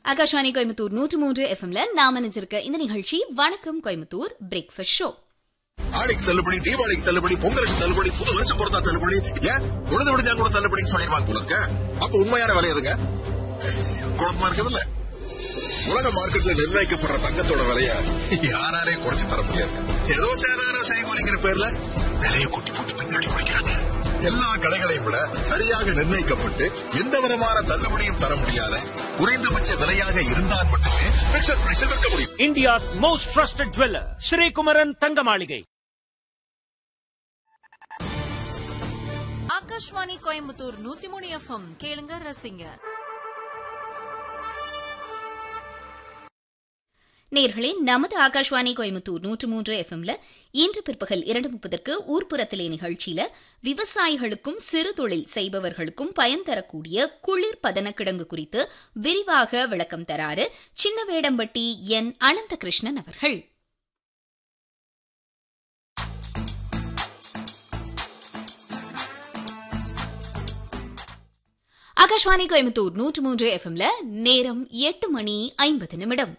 ஆகாஷ்வாணி கோயம்புத்தூர் நூற்று மூன்று எஃப்எம்ல நாம நினைச்சிருக்க இந்த நிகழ்ச்சி வணக்கம் கோயம்புத்தூர் பிரேக்ஃபாஸ்ட் ஷோ ஆடிக்கு தள்ளுபடி தீபாவளிக்கு தள்ளுபடி பொங்கலுக்கு தள்ளுபடி புது வருஷம் பொறுத்தா தள்ளுபடி ஏன் உழுது விடுஞ்சா கூட தள்ளுபடின்னு சொல்லிடுவாங்க போல இருக்க அப்ப உண்மையான விலை இருங்க குழப்பமா இருக்குதுல்ல உலக மார்க்கெட்ல நிர்ணயிக்கப்படுற தங்கத்தோட விலைய யாராலே குறைச்சு தர முடியாது ஏதோ சேதாரம் செய்கூலிங்கிற பேர்ல விலையை கொட்டி போட்டு பின்னாடி குறைக்கிறாங்க எல்லா கடைகளையும் விட சரியாக நிர்ணயிக்கப்பட்டு எந்த விதமான தள்ளுபடியும் தர முடியாத குறைந்தபட்ச விலையாக இருந்தால் மட்டுமே பிக்சர் பிரைஸில் விற்க முடியும் India's most trusted jeweler, Sri Kumaran Thangamaligai. Akashvani Coimbatore நூத்தி மூணு எஃப்எம் கேளுங்க ரசிங்க நேர்களே நமது ஆகாஷ்வாணி கோயம்புத்தூர் நூற்று மூன்று எஃப்எம்ல இன்று பிற்பகல் இரண்டு முப்பதற்கு ஊர்ப்புறத்திலே நிகழ்ச்சியில விவசாயிகளுக்கும் சிறு தொழில் செய்பவர்களுக்கும் பயன் தரக்கூடிய குளிர் பதனக்கிடங்கு குறித்து விரிவாக விளக்கம் தராறு சின்னவேடம்பட்டி என் அனந்தகிருஷ்ணன் அவர்கள் ஆகாஷ்வாணி கோயம்புத்தூர் நூற்று மூன்று எஃப்எம்ல நேரம் எட்டு மணி ஐம்பது நிமிடம்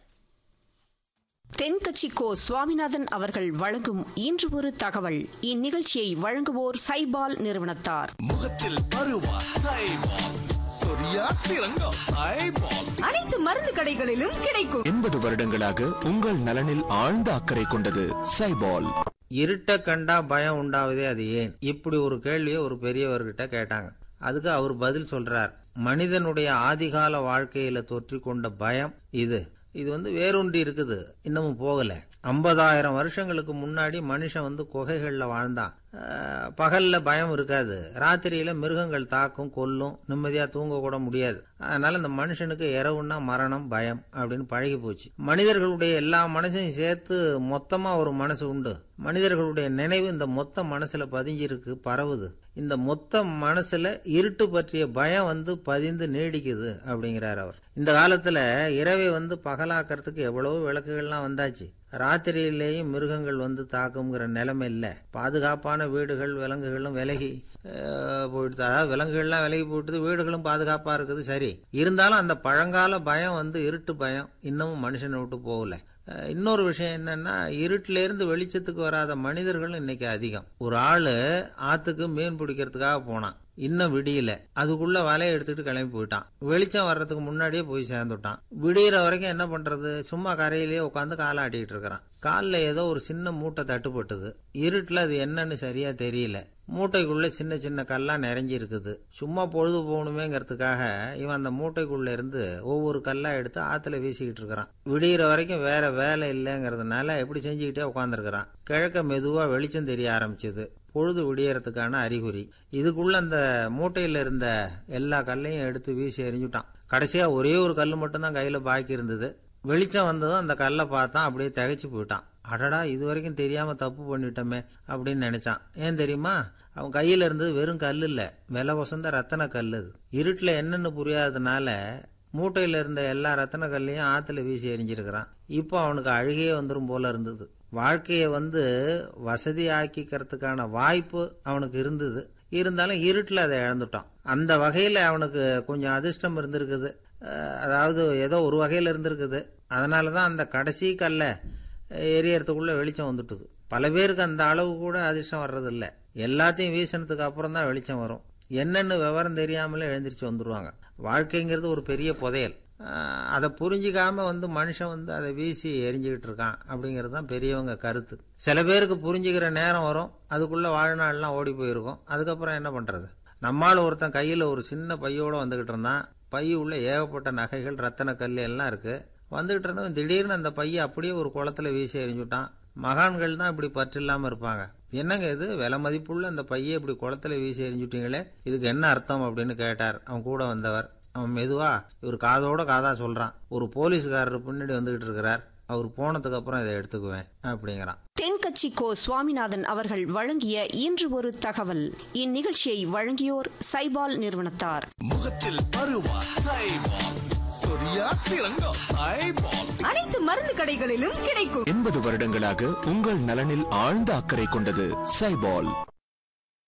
தென்கட்சி கோ சுவாமிநாதன் அவர்கள் வழங்கும் இன்று ஒரு தகவல் இந்நிகழ்ச்சியை வழங்குவோர் சைபால் நிறுவனத்தார் முகத்தில் பருவா சைபால் சொரியா திரங்கா சைபால் அனைத்து மருந்து கடைகளிலும் கிடைக்கும் எண்பது வருடங்களாக உங்கள் நலனில் ஆழ்ந்த அக்கறை கொண்டது சைபால் இருட்ட கண்டா பயம் உண்டாவதே அது ஏன் இப்படி ஒரு கேள்வியை ஒரு பெரியவர்கிட்ட கேட்டாங்க அதுக்கு அவர் பதில் சொல்றார் மனிதனுடைய ஆதிகால வாழ்க்கையில தொற்றிக் கொண்ட பயம் இது இது வந்து வேரூன்றி இருக்குது இன்னமும் போகல ஐம்பதாயிரம் வருஷங்களுக்கு முன்னாடி மனுஷன் வந்து குகைகள்ல வாழ்ந்தான் அஹ், பகல்ல பயம் இருக்காது ராத்திரியில மிருகங்கள் தாக்கும் கொல்லும் நிம்மதியா தூங்க கூட முடியாது அதனால இந்த மனுஷனுக்கு இரவுன்னா மரணம் பயம் அப்படின்னு பழகி போச்சு மனிதர்களுடைய எல்லா மனசையும் சேர்த்து மொத்தமா ஒரு மனசு உண்டு மனிதர்களுடைய நினைவு இந்த மொத்த மனசுல பதிஞ்சிருக்கு பரவுது இந்த மொத்த மனசுல இருட்டு பற்றிய பயம் வந்து பதிந்து நீடிக்குது அப்படிங்கிறார் அவர் இந்த காலத்துல இரவை வந்து பகலாக்கிறதுக்கு எவ்வளவோ விளக்குகள்லாம் வந்தாச்சு ராத்திரியிலேயும் மிருகங்கள் வந்து தாக்குங்கிற நிலைமை இல்லை பாதுகாப்பான வீடுகள் விலங்குகளும் விலகி அஹ், போயிடுது அதாவது விலங்குகள்லாம் விலகி போயிடுது வீடுகளும் பாதுகாப்பா இருக்குது சரி இருந்தாலும் அந்த பழங்கால பயம் வந்து இருட்டு பயம் இன்னமும் மனுஷனை விட்டு போகல அஹ், இன்னொரு விஷயம் என்னன்னா இருட்டுல இருந்து வெளிச்சத்துக்கு வராத மனிதர்கள் இன்னைக்கு அதிகம் ஒரு ஆளு ஆத்துக்கு மீன் பிடிக்கிறதுக்காக போனான் இன்னும் விடியல அதுக்குள்ள வலையை எடுத்துட்டு கிளம்பி போயிட்டான் வெளிச்சம் வர்றதுக்கு முன்னாடியே போய் சேர்ந்துட்டான் விடியிற வரைக்கும் என்ன பண்றது சும்மா கரையிலேயே உட்காந்து காலாட்டிட்டு இருக்கிறான் காலில் ஏதோ ஒரு சின்ன மூட்டை தட்டுப்பட்டது இருட்டில் அது என்னன்னு சரியா தெரியல மூட்டைக்குள்ள சின்ன சின்ன கல்லா நிறைஞ்சி இருக்குது சும்மா பொழுது போகணுமேங்கிறதுக்காக இவன் அந்த மூட்டைக்குள்ள இருந்து ஒவ்வொரு கல்லா எடுத்து ஆத்துல வீசிக்கிட்டு இருக்கிறான் விடியிற வரைக்கும் வேற வேலை இல்லைங்கிறதுனால எப்படி செஞ்சுக்கிட்டே உட்காந்துருக்கிறான் கிழக்க மெதுவா வெளிச்சம் தெரிய ஆரம்பிச்சது பொழுது விடியறதுக்கான அறிகுறி இதுக்குள்ள அந்த மூட்டையில இருந்த எல்லா கல்லையும் எடுத்து வீசி எறிஞ்சுட்டான் கடைசியா ஒரே ஒரு கல் மட்டும்தான் கையில பாக்கி இருந்தது வெளிச்சம் வந்ததும் அந்த கல்லை பார்த்தான் அப்படியே திகைச்சு போயிட்டான் அடடா இது வரைக்கும் தெரியாம தப்பு பண்ணிட்டோமே அப்படின்னு நினைச்சான் ஏன் தெரியுமா அவன் கையில இருந்தது வெறும் கல் இல்ல விலை வசந்த ரத்தன கல் அது இருட்டுல என்னன்னு புரியாததுனால மூட்டையில இருந்த எல்லா ரத்தன கல்லையும் ஆத்துல வீசி எறிஞ்சிருக்கிறான் இப்போ அவனுக்கு அழுகையே வந்துரும் போல இருந்தது வாழ்க்கையை வந்து வசதி ஆக்கிக்கிறதுக்கான வாய்ப்பு அவனுக்கு இருந்தது இருந்தாலும் இருட்டில் அதை இழந்துட்டான் அந்த வகையில் அவனுக்கு கொஞ்சம் அதிர்ஷ்டம் இருந்திருக்குது அஹ் அதாவது ஏதோ ஒரு வகையில் இருந்திருக்குது அதனால தான் அந்த கடைசி கல்ல எரியறதுக்குள்ள வெளிச்சம் வந்துட்டுது பல பேருக்கு அந்த அளவு கூட அதிர்ஷ்டம் வர்றதில்ல எல்லாத்தையும் வீசினதுக்கு அப்புறம் தான் வெளிச்சம் வரும் என்னன்னு விவரம் தெரியாமலே எழுந்திரிச்சு வந்துருவாங்க வாழ்க்கைங்கிறது ஒரு பெரிய புதையல் ஆஹ் அதை புரிஞ்சிக்காம வந்து மனுஷன் வந்து அதை வீசி எரிஞ்சுக்கிட்டு இருக்கான் அப்படிங்கிறது தான் பெரியவங்க கருத்து சில பேருக்கு புரிஞ்சுக்கிற நேரம் வரும் அதுக்குள்ள வாழ்நாள்லாம் ஓடி போயிருக்கும் அதுக்கப்புறம் என்ன பண்றது நம்மால் ஒருத்தன் கையில ஒரு சின்ன பையோட வந்துகிட்டு இருந்தான் பை உள்ள ஏகப்பட்ட நகைகள் ரத்தன கல் எல்லாம் இருக்கு வந்துகிட்டு இருந்தவன் திடீர்னு அந்த பையை அப்படியே ஒரு குளத்துல வீசி எறிஞ்சுட்டான் மகான்கள் தான் இப்படி பற்று இல்லாம இருப்பாங்க என்னங்க இது விலை மதிப்புள்ள அந்த பையை இப்படி குளத்துல வீசி எறிஞ்சுட்டீங்களே இதுக்கு என்ன அர்த்தம் அப்படின்னு கேட்டார் அவன் கூட வந்தவர் அவன் மெதுவா இவர் காதோட காதா சொல்றான் ஒரு போலீஸ்காரர் பின்னாடி வந்துகிட்டு இருக்கிறார் அவர் போனதுக்கு அப்புறம் இதை எடுத்துக்குவேன் அப்படிங்கிறான் தென்கட்சி கோ சுவாமிநாதன் அவர்கள் வழங்கிய இன்று ஒரு தகவல் இந்நிகழ்ச்சியை வழங்கியோர் சைபால் நிறுவனத்தார் முகத்தில் பருவா சைபால் சொரியா திரங்கா சைபால் அனைத்து மருந்து கடைகளிலும் கிடைக்கும் எண்பது வருடங்களாக உங்கள் நலனில் ஆழ்ந்த அக்கறை கொண்டது சைபால்